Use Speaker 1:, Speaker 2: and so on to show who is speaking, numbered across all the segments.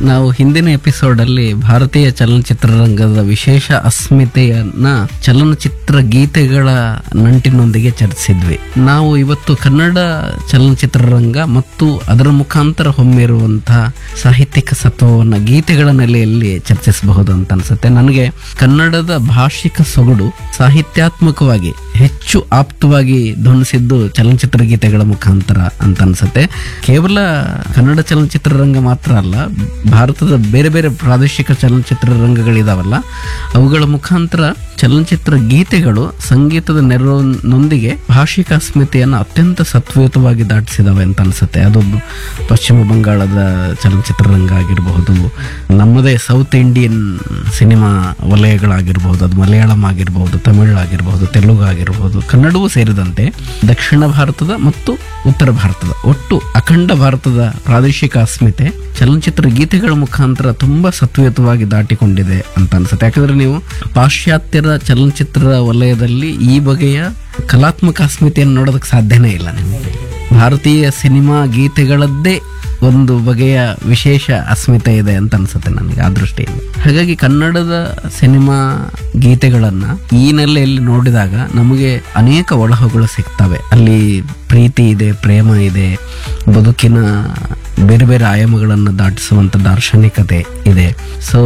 Speaker 1: ನಾವು ಹಿಂದಿನ ಎಪಿಸೋಡ್ ಅಲ್ಲಿ ಭಾರತೀಯ ಚಲನಚಿತ್ರರಂಗದ ವಿಶೇಷ ಅಸ್ಮಿತೆಯನ್ನ ಚಲನಚಿತ್ರ ಗೀತೆಗಳ ನಂಟಿನೊಂದಿಗೆ ಚರ್ಚಿಸಿದ್ವಿ ನಾವು ಇವತ್ತು ಕನ್ನಡ ಚಲನಚಿತ್ರರಂಗ ಮತ್ತು ಅದರ ಮುಖಾಂತರ ಹೊಮ್ಮಿರುವಂತಹ ಸಾಹಿತ್ಯಿಕ ಸತ್ವವನ್ನ ಗೀತೆಗಳ ನೆಲೆಯಲ್ಲಿ ಚರ್ಚಿಸಬಹುದು ಅಂತ ಅನ್ಸುತ್ತೆ ನನಗೆ ಕನ್ನಡದ ಭಾಷಿಕ ಸೊಗಡು ಸಾಹಿತ್ಯಾತ್ಮಕವಾಗಿ ಹೆಚ್ಚು ಆಪ್ತವಾಗಿ ಧ್ವನಿಸಿದ್ದು ಚಲನಚಿತ್ರ ಗೀತೆಗಳ ಮುಖಾಂತರ ಅಂತ ಅನ್ಸುತ್ತೆ ಕೇವಲ ಕನ್ನಡ ಚಲನಚಿತ್ರರಂಗ ಮಾತ್ರ ಅಲ್ಲ ಭಾರತದ ಬೇರೆ ಬೇರೆ ಪ್ರಾದೇಶಿಕ ಚಲನಚಿತ್ರ ರಂಗಗಳಿದಾವಲ್ಲ ಅವುಗಳ ಮುಖಾಂತರ ಚಲನಚಿತ್ರ ಗೀತೆಗಳು ಸಂಗೀತದ ನೆರವಿನೊಂದಿಗೆ ಭಾಷಿಕ ಅಸ್ಮಿತೆಯನ್ನು ಅತ್ಯಂತ ಸತ್ವಯುತವಾಗಿ ದಾಟಿಸಿದಾವೆ ಅಂತ ಅನ್ಸುತ್ತೆ ಅದು ಪಶ್ಚಿಮ ಬಂಗಾಳದ ಚಲನಚಿತ್ರರಂಗ ಆಗಿರಬಹುದು ನಮ್ಮದೇ ಸೌತ್ ಇಂಡಿಯನ್ ಸಿನಿಮಾ ವಲಯಗಳಾಗಿರ್ಬಹುದು ಅದು ಮಲಯಾಳಂ ಆಗಿರಬಹುದು ತಮಿಳ್ ಆಗಿರಬಹುದು ತೆಲುಗು ಆಗಿರಬಹುದು ಕನ್ನಡವೂ ಸೇರಿದಂತೆ ದಕ್ಷಿಣ ಭಾರತದ ಮತ್ತು ಉತ್ತರ ಭಾರತದ ಒಟ್ಟು ಅಖಂಡ ಭಾರತದ ಪ್ರಾದೇಶಿಕ ಅಸ್ಮಿತೆ ಚಲನಚಿತ್ರ ಗೀತೆಗಳ ಮುಖಾಂತರ ತುಂಬಾ ಸತ್ವಯುತವಾಗಿ ದಾಟಿಕೊಂಡಿದೆ ಅಂತ ಅನ್ಸುತ್ತೆ ಯಾಕಂದ್ರೆ ನೀವು ಪಾಶ್ಚಾತ್ಯರ ಚಲನಚಿತ್ರ ವಲಯದಲ್ಲಿ ಈ ಬಗೆಯ ಕಲಾತ್ಮಕ ಅಸ್ಮಿತೆಯನ್ನು ನೋಡೋದಕ್ಕೆ ಸಾಧ್ಯನೇ ಇಲ್ಲ ನಿಮಗೆ ಭಾರತೀಯ ಸಿನಿಮಾ ಗೀತೆಗಳದ್ದೇ ಒಂದು ಬಗೆಯ ವಿಶೇಷ ಅಸ್ಮಿತೆ ಇದೆ ಅಂತ ಅನ್ಸುತ್ತೆ ನನಗೆ ಆ ದೃಷ್ಟಿಯಿಂದ ಹಾಗಾಗಿ ಕನ್ನಡದ ಸಿನಿಮಾ ಗೀತೆಗಳನ್ನ ಈ ನೆಲೆಯಲ್ಲಿ ನೋಡಿದಾಗ ನಮಗೆ ಅನೇಕ ಒಳಹೊಗಳು ಸಿಗ್ತವೆ ಅಲ್ಲಿ ಪ್ರೀತಿ ಇದೆ ಪ್ರೇಮ ಇದೆ ಬದುಕಿನ ಬೇರೆ ಬೇರೆ ಆಯಾಮಗಳನ್ನು ದಾಟಿಸುವಂತ ದಾರ್ಶನಿಕತೆ ಇದೆ ಸೊ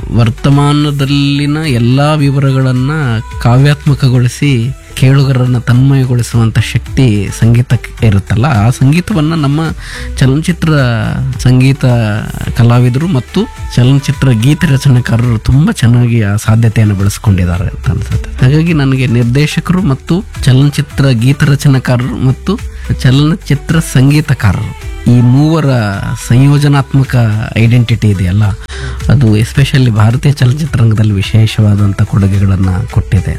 Speaker 1: ವರ್ತಮಾನದಲ್ಲಿನ ಎಲ್ಲಾ ವಿವರಗಳನ್ನ ಕಾವ್ಯಾತ್ಮಕಗೊಳಿಸಿ ಕೇಳುಗರನ್ನ ತನ್ಮಯಗೊಳಿಸುವಂತ ಶಕ್ತಿ ಸಂಗೀತಕ್ಕೆ ಇರುತ್ತಲ್ಲ ಆ ಸಂಗೀತವನ್ನ ನಮ್ಮ ಚಲನಚಿತ್ರ ಸಂಗೀತ ಕಲಾವಿದರು ಮತ್ತು ಚಲನಚಿತ್ರ ಗೀತೆ ರಚನೆಕಾರರು ತುಂಬಾ ಚೆನ್ನಾಗಿ ಆ ಸಾಧ್ಯತೆಯನ್ನು ಬೆಳೆಸ್ಕೊಂಡಿದ್ದಾರೆ ಅಂತ ಅನ್ಸುತ್ತೆ ಹಾಗಾಗಿ ನನಗೆ ನಿರ್ದೇಶಕರು ಮತ್ತು ಚಲನಚಿತ್ರ ಗೀತ ರಚನೆಕಾರರು ಮತ್ತು ಚಲನಚಿತ್ರ ಸಂಗೀತಕಾರರು ಈ ಮೂವರ ಸಂಯೋಜನಾತ್ಮಕ ಐಡೆಂಟಿಟಿ ಇದೆಯಲ್ಲ ಅದು ಎಸ್ಪೆಷಲಿ ಭಾರತೀಯ ಚಲನಚಿತ್ರರಂಗದಲ್ಲಿ ವಿಶೇಷವಾದಂಥ ಕೊಡುಗೆಗಳನ್ನು ಕೊಟ್ಟಿದೆ